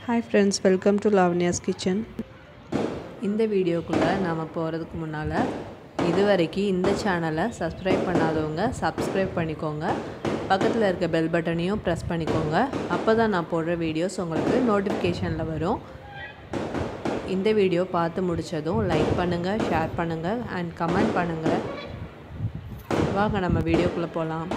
hi friends welcome to Lavanya's kitchen இந்த வீடியோக்குள்ளே நாம் போகிறதுக்கு முன்னால் இது வரைக்கும் இந்த சேனலை சப்ஸ்கிரைப் பண்ணாதவங்க சப்ஸ்கிரைப் பண்ணிக்கோங்க பக்கத்தில் இருக்க பெல் பட்டனையும் ப்ரெஸ் பண்ணிக்கோங்க அப்போ தான் நான் போடுற வீடியோஸ் உங்களுக்கு நோட்டிஃபிகேஷனில் வரும் இந்த வீடியோ பார்த்து முடித்ததும் லைக் பண்ணுங்கள் ஷேர் பண்ணுங்கள் அண்ட் கமெண்ட் பண்ணுங்கள் வாங்க நம்ம வீடியோக்குள்ளே போகலாம்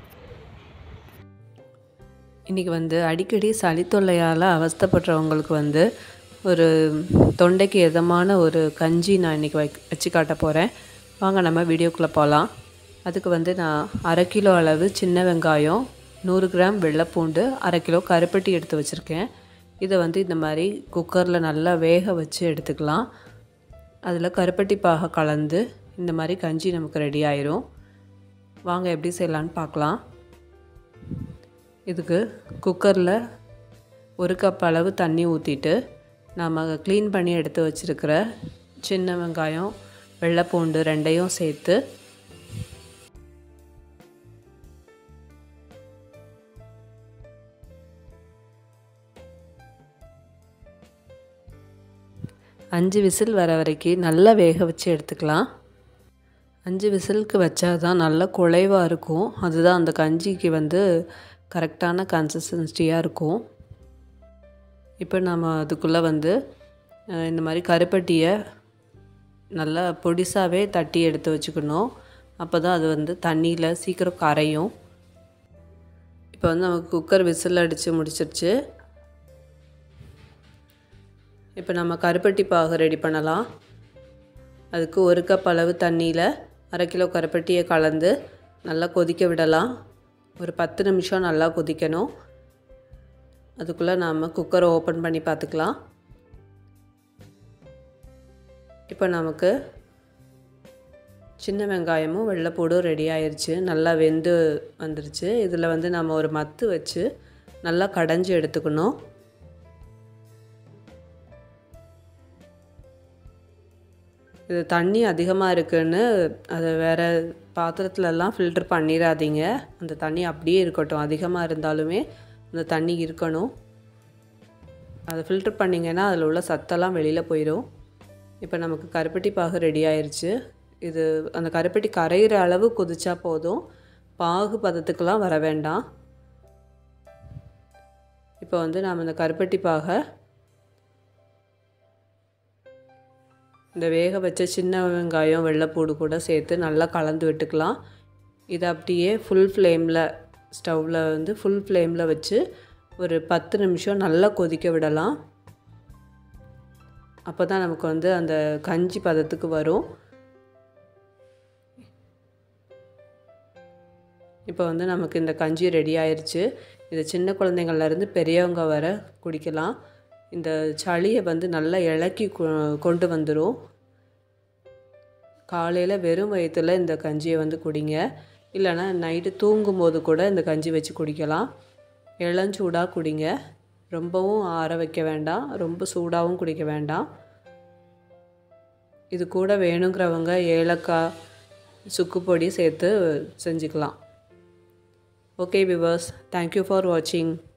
இன்றைக்கி வந்து அடிக்கடி சளி தொல்லையால் அவஸ்தைப்படுறவங்களுக்கு வந்து ஒரு தொண்டைக்கு எதமான ஒரு கஞ்சி நான் இன்றைக்கி வை வச்சு காட்ட போகிறேன் வாங்க நம்ம வீடியோக்குள்ளே போகலாம் அதுக்கு வந்து நான் அரை கிலோ அளவு சின்ன வெங்காயம் நூறு கிராம் வெள்ளைப்பூண்டு அரை கிலோ கருப்பட்டி எடுத்து வச்சுருக்கேன் இதை வந்து இந்த மாதிரி குக்கரில் நல்லா வேக வச்சு எடுத்துக்கலாம் அதில் கருப்பட்டி பாக கலந்து இந்த மாதிரி கஞ்சி நமக்கு ரெடி ஆயிரும் வாங்க எப்படி செய்யலான்னு பார்க்கலாம் இதுக்கு குக்கரில் ஒரு கப் அளவு தண்ணி ஊற்றிட்டு நாம் க்ளீன் பண்ணி எடுத்து வச்சுருக்கிற சின்ன வெங்காயம் வெள்ளைப்பூண்டு ரெண்டையும் சேர்த்து அஞ்சு விசில் வர வரைக்கும் நல்லா வேக வச்சு எடுத்துக்கலாம் அஞ்சு விசிலுக்கு வச்சா தான் நல்லா குழைவாக இருக்கும் அதுதான் அந்த கஞ்சிக்கு வந்து கரெக்டான கன்சிஸ்டன்சியாக இருக்கும் இப்போ நம்ம அதுக்குள்ளே வந்து இந்த மாதிரி கருப்பட்டியை நல்லா பொடிசாகவே தட்டி எடுத்து வச்சுக்கணும் அப்போ தான் அது வந்து தண்ணியில் சீக்கிரம் கரையும் இப்போ வந்து நமக்கு குக்கர் விசில் அடித்து முடிச்சிருச்சு இப்போ நம்ம கருப்பட்டி பாகு ரெடி பண்ணலாம் அதுக்கு ஒரு கப் அளவு தண்ணியில் அரை கிலோ கருப்பட்டியை கலந்து நல்லா கொதிக்க விடலாம் ஒரு பத்து நிமிஷம் நல்லா கொதிக்கணும் அதுக்குள்ளே நாம் குக்கரை ஓப்பன் பண்ணி பார்த்துக்கலாம் இப்போ நமக்கு சின்ன வெங்காயமும் வெள்ளைப்பூடும் ரெடி ஆயிடுச்சு நல்லா வெந்து வந்துருச்சு இதில் வந்து நம்ம ஒரு மத்து வச்சு நல்லா கடைஞ்சி எடுத்துக்கணும் இது தண்ணி அதிகமாக இருக்குன்னு அதை வேறு பாத்திரத்துலலாம் ஃபில்ட்ரு பண்ணிடாதீங்க அந்த தண்ணி அப்படியே இருக்கட்டும் அதிகமாக இருந்தாலுமே அந்த தண்ணி இருக்கணும் அதை ஃபில்ட்ரு பண்ணிங்கன்னா அதில் உள்ள சத்தெல்லாம் வெளியில் போயிடும் இப்போ நமக்கு கருப்பட்டி பாகு ரெடி ஆயிடுச்சு இது அந்த கருப்பட்டி கரையிற அளவு கொதிச்சா போதும் பாகு பதத்துக்கெலாம் வர வேண்டாம் இப்போ வந்து நாம் இந்த கருப்பட்டி பாகை இந்த வேக வச்ச சின்ன வெங்காயம் வெள்ளைப்பூடு கூட சேர்த்து நல்லா கலந்து விட்டுக்கலாம் இதை அப்படியே ஃபுல் ஃப்ளேமில் ஸ்டவ்வில் வந்து ஃபுல் ஃப்ளேமில் வச்சு ஒரு பத்து நிமிஷம் நல்லா கொதிக்க விடலாம் அப்போ தான் நமக்கு வந்து அந்த கஞ்சி பதத்துக்கு வரும் இப்போ வந்து நமக்கு இந்த கஞ்சி ரெடி ஆயிடுச்சு இதை சின்ன குழந்தைங்கள்லேருந்து பெரியவங்க வர குடிக்கலாம் இந்த சளியை வந்து நல்லா இலக்கி கொண்டு வந்துடும் காலையில் வெறும் வயிற்றில் இந்த கஞ்சியை வந்து குடிங்க இல்லைனா நைட்டு தூங்கும்போது கூட இந்த கஞ்சி வச்சு குடிக்கலாம் இளஞ்சூடாக குடிங்க ரொம்பவும் ஆற வைக்க வேண்டாம் ரொம்ப சூடாகவும் குடிக்க வேண்டாம் இது கூட வேணுங்கிறவங்க ஏலக்காய் சுக்கு பொடி சேர்த்து செஞ்சுக்கலாம் ஓகே விவர்ஸ் தேங்க்யூ ஃபார் வாட்சிங்